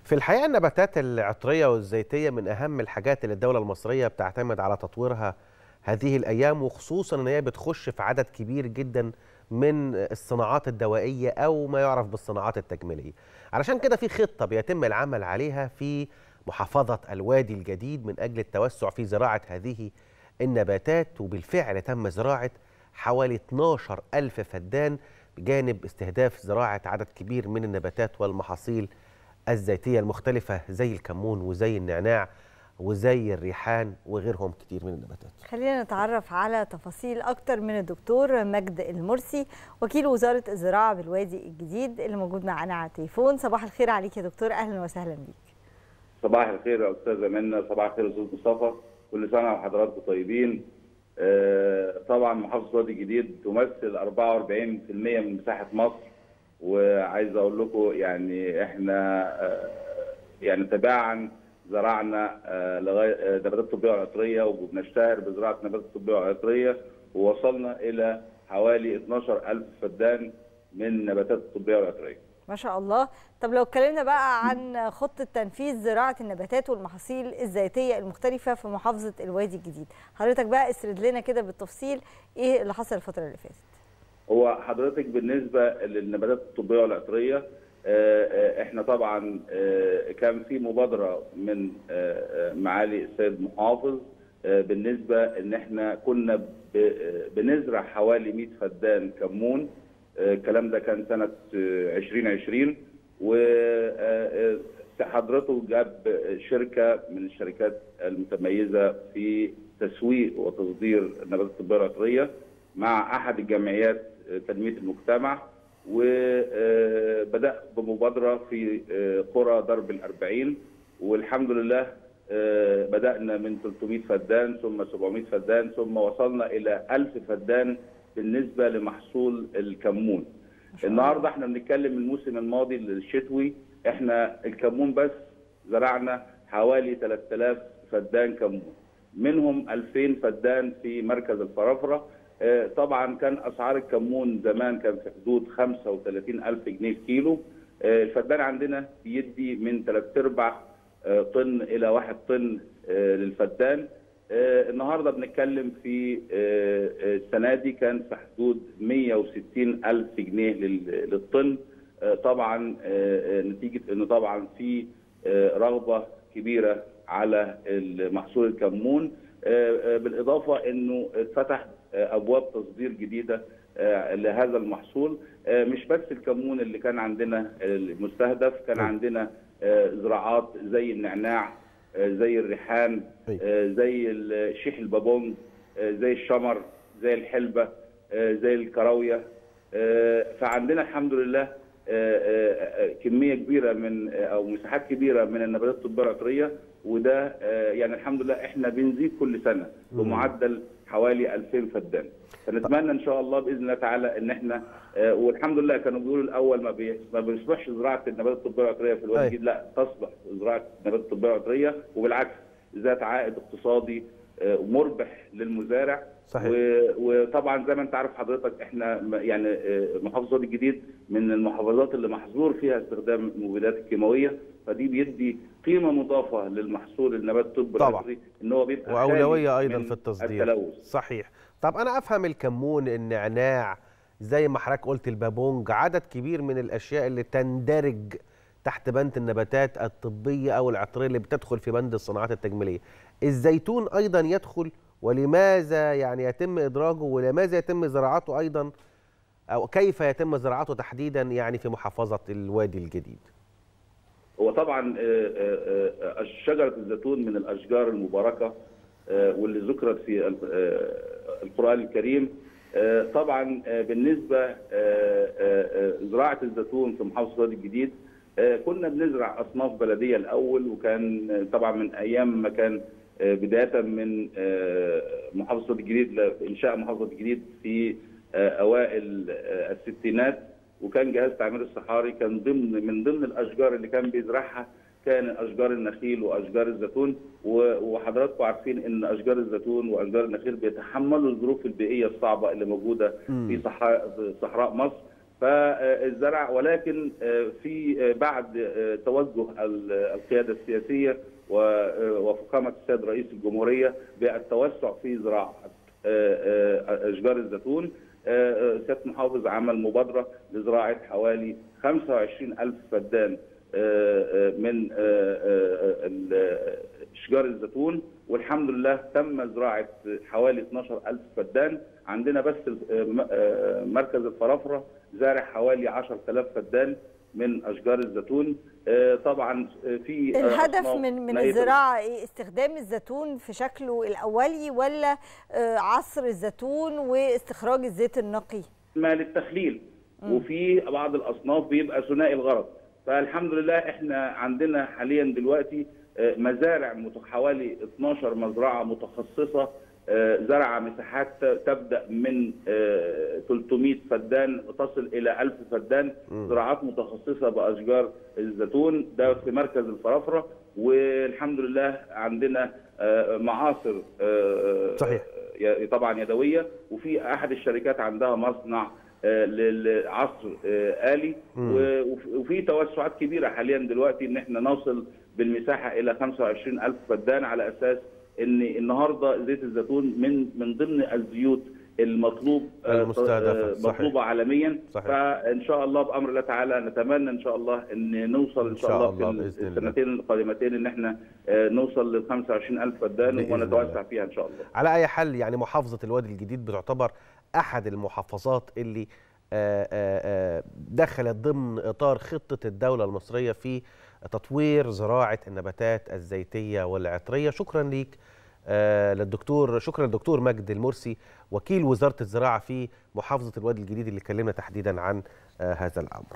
في الحقيقة النباتات العطرية والزيتية من أهم الحاجات اللي الدولة المصرية بتعتمد على تطويرها هذه الأيام وخصوصا أن هي بتخش في عدد كبير جدا من الصناعات الدوائية أو ما يعرف بالصناعات التجميلية علشان كده في خطة بيتم العمل عليها في محافظة الوادي الجديد من أجل التوسع في زراعة هذه النباتات وبالفعل تم زراعة حوالي 12 ألف فدان بجانب استهداف زراعة عدد كبير من النباتات والمحاصيل الزيتية المختلفة زي الكمون وزي النعناع وزي الريحان وغيرهم كتير من النباتات خلينا نتعرف على تفاصيل أكتر من الدكتور مجد المرسي وكيل وزارة الزراعة بالوادي الجديد اللي موجود معانا على التليفون صباح الخير عليك يا دكتور أهلا وسهلا بيك صباح الخير يا أستاذة منى صباح الخير يا أستاذ مصطفى كل سنة وحضراتكم طيبين آه، طبعا محافظة الوادي الجديد تمثل 44% من مساحة مصر وعايز اقول لكم يعني احنا آه، يعني تباعا زرعنا آه، لغايه آه، نباتات طبيه وعطريه وبنشتهر بزراعه نباتات طبيه وعطريه ووصلنا الى حوالي 12000 فدان من النباتات الطبيه والعطريه. ما شاء الله طب لو اتكلمنا بقى عن خطة تنفيذ زراعة النباتات والمحاصيل الزيتية المختلفة في محافظة الوادي الجديد حضرتك بقى اسرد لنا كده بالتفصيل ايه اللي حصل الفترة اللي فاتت هو حضرتك بالنسبه للنباتات الطبيه والعطريه آه، آه، احنا طبعا آه، كان في مبادره من آه، آه، معالي السيد محافظ آه، بالنسبه ان احنا كنا ب- آه، بنزرع حوالي 100 فدان كمون آه، الكلام ده كان سنه آه، 2020 وحضرته جاب شركه من الشركات المتميزه في تسويق وتصدير النباتات الطبيه والعطريه مع احد الجمعيات تنميه المجتمع وبدا بمبادره في قرى درب الأربعين والحمد لله بدانا من 300 فدان ثم 700 فدان ثم وصلنا الى 1000 فدان بالنسبه لمحصول الكمون النهارده احنا بنتكلم الموسم الماضي الشتوي احنا الكمون بس زرعنا حوالي 3000 فدان كمون منهم 2000 فدان في مركز الفرافره آه، طبعا كان اسعار الكمون زمان كان في حدود 35000 جنيه كيلو آه، الفدان عندنا بيدي من 3 ارباع آه، طن الى 1 طن آه، للفدان آه، النهارده بنتكلم في آه، آه، السنه دي كان في حدود 160 الف جنيه لل- للطن آه، طبعا آه، آه، نتيجه انه طبعا في آه، رغبه كبيره على محصول الكمون آه، آه، بالاضافه انه اتفتح آه، ابواب تصدير جديده آه، لهذا المحصول آه، مش بس الكمون اللي كان عندنا المستهدف كان عندنا آه، زراعات زي النعناع آه، زي الريحان أيوة. آه، زي الشيح البابونج آه، زي الشمر زي الحلبة آه، زي الكراوية آه، فعندنا الحمد لله آه، آه، آه، كمية كبيرة من آه، أو مساحات كبيرة من النباتات الطبية العطرية وده آه، يعني الحمد لله احنا بنزيد كل سنة بمعدل حوالي 2000 فدان فنتمنى ان شاء الله باذن الله تعالى ان احنا آه، والحمد لله كانوا بيقولوا الاول ما بي- ما بيصبحش زراعه النباتات الطبيه العطريه في الوادي أي. الجديد لا تصبح زراعه النباتات الطبيه العطريه وبالعكس ذات عائد اقتصادي آه، مربح للمزارع صحيح. و- وطبعا زي ما انت عارف حضرتك احنا م- يعني آه، محافظه الوادي الجديد من المحافظات اللي محظور فيها استخدام المبيدات الكيماويه فدي بيدي قيمه مضافه للمحصول النبات الطبي طبعا. العطري ان هو بيبقى واولويه خالي ايضا من في التصدير التلوث صحيح طب انا افهم الكمون النعناع زي ما حضرتك قلت البابونج عدد كبير من الاشياء اللي تندرج تحت بند النباتات الطبيه او العطريه اللي بتدخل في بند الصناعات التجميليه الزيتون ايضا يدخل ولماذا يعني يتم ادراجه ولماذا يتم زراعته ايضا او كيف يتم زراعته تحديدا يعني في محافظه الوادي الجديد هو طبعا آه، آه، آه، شجره الزيتون من الاشجار المباركه آه، واللي ذكرت في ال- آه، القران الكريم آه، طبعا آه، بالنسبه آه، آه، آه، زراعه الزيتون في محافظه الوادي الجديد آه، كنا بنزرع اصناف بلديه الاول وكان آه، طبعا من ايام ما كان آه، بدايه من آه، محافظه الوادي الجديد انشاء محافظه الوادي الجديد في آه، اوائل آه، الستينات وكان جهاز تعمير الصحاري كان ضمن من ضمن الاشجار اللي كان بيزرعها كان اشجار النخيل واشجار الزيتون و- وحضراتكم عارفين ان اشجار الزيتون واشجار النخيل بيتحملوا الظروف البيئيه الصعبه اللي موجوده في صحراء في صحراء مصر فالزرع ولكن في بعد توجه القياده السياسيه وفخامه السيد رئيس الجمهوريه بالتوسع في زراعه اشجار الزيتون سياده المحافظ عمل مبادره لزراعه حوالي 25 الف فدان من اشجار الزيتون والحمد لله تم زراعه حوالي 12 الف فدان عندنا بس مركز الفرافره زارع حوالي 10000 فدان من اشجار الزيتون طبعا في الهدف من من الزراعه ايه استخدام الزيتون في شكله الاولي ولا عصر الزيتون واستخراج الزيت النقي ما للتخليل وفي بعض الاصناف بيبقى ثنائي الغرض فالحمد لله احنا عندنا حاليا دلوقتي مزارع حوالي 12 مزرعه متخصصه زرع مساحات تبدا من 300 فدان تصل الى 1000 فدان زراعات متخصصه باشجار الزيتون ده في مركز الفرافره والحمد لله عندنا معاصر صحيح طبعا يدويه وفي احد الشركات عندها مصنع للعصر آلي وفي توسعات كبيرة حاليا دلوقتي ان احنا نوصل بالمساحة الى 25 الف فدان على اساس ان النهاردة زيت الزيتون من من ضمن الزيوت المطلوب المستهدفة مطلوبة صحيح. عالميا صحيح. فان شاء الله بامر الله تعالى نتمنى ان شاء الله ان نوصل ان شاء, إن شاء الله, الله في بإذن الله. السنتين القادمتين ان احنا نوصل لل 25000 فدان بإذن ونتوسع الله. فيها ان شاء الله على اي حال يعني محافظه الوادي الجديد بتعتبر احد المحافظات اللي آه، آه، آه، دخلت ضمن اطار خطه الدوله المصريه في تطوير زراعه النباتات الزيتيه والعطريه شكرا ليك آه، للدكتور شكرا للدكتور مجد المرسي وكيل وزاره الزراعه في محافظه الوادي الجديد اللي كلمنا تحديدا عن آه، هذا الامر